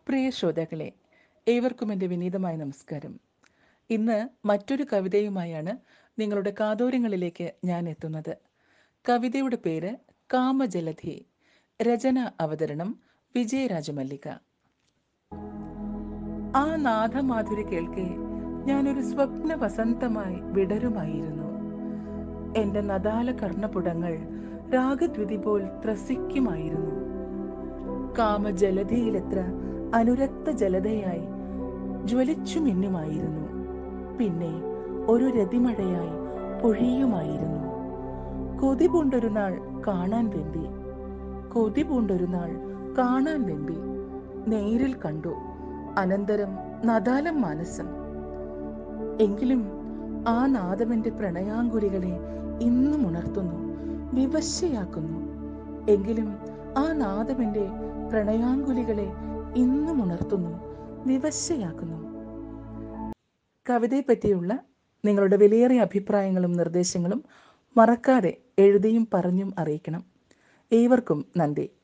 പ്രിയ ശ്രോതാക്കളെ ഏവർക്കും എൻ്റെ വിനീതമായ നമസ്കാരം ഇന്ന് മറ്റൊരു കവിതയുമായാണ് നിങ്ങളുടെ കാതോരങ്ങളിലേക്ക് ഞാൻ എത്തുന്നത് കവിതയുടെ പേര് കാമജലധി രചന അവതരണം വിജയരാജമല്ലിക ആ നാഥമാധുരി കേൾക്കെ ഞാനൊരു സ്വപ്ന വസന്തമായി വിടരുമായിരുന്നു എന്റെ നദാല കർണപുടങ്ങൾ രാഗദ്വിതി പോൽ ത്രസിക്കുമായിരുന്നു കാമജലധിയിലെത്ര അനുരക്ത ജലതയായി ജ്വലിച്ചു മിന്നുമായിരുന്നു പിന്നെ ഒരു രതിമഴയായി പൊഴിയുമായിരുന്നു കൊതി പൂണ്ടൊരു നാൾ കാണാൻ വെമ്പി കൊതി പൂണ്ടൊരു നാൾ കാണാൻ വെമ്പി നേരിൽ കണ്ടു അനന്തരം നദാലം മാനസം എങ്കിലും ആ നാദമെന്റെ പ്രണയാങ്കുലികളെ ഇന്നും ഉണർത്തുന്നു വിവശയാക്കുന്നു എങ്കിലും ആ നാദമെന്റെ പ്രണയാങ്കുലികളെ ഇന്നും ഉണർത്തുന്നു വിവശയാക്കുന്നു കവിതയെ പറ്റിയുള്ള നിങ്ങളുടെ വിലയേറിയ അഭിപ്രായങ്ങളും നിർദ്ദേശങ്ങളും മറക്കാതെ എഴുതിയും പറഞ്ഞും അറിയിക്കണം ഏവർക്കും നന്ദി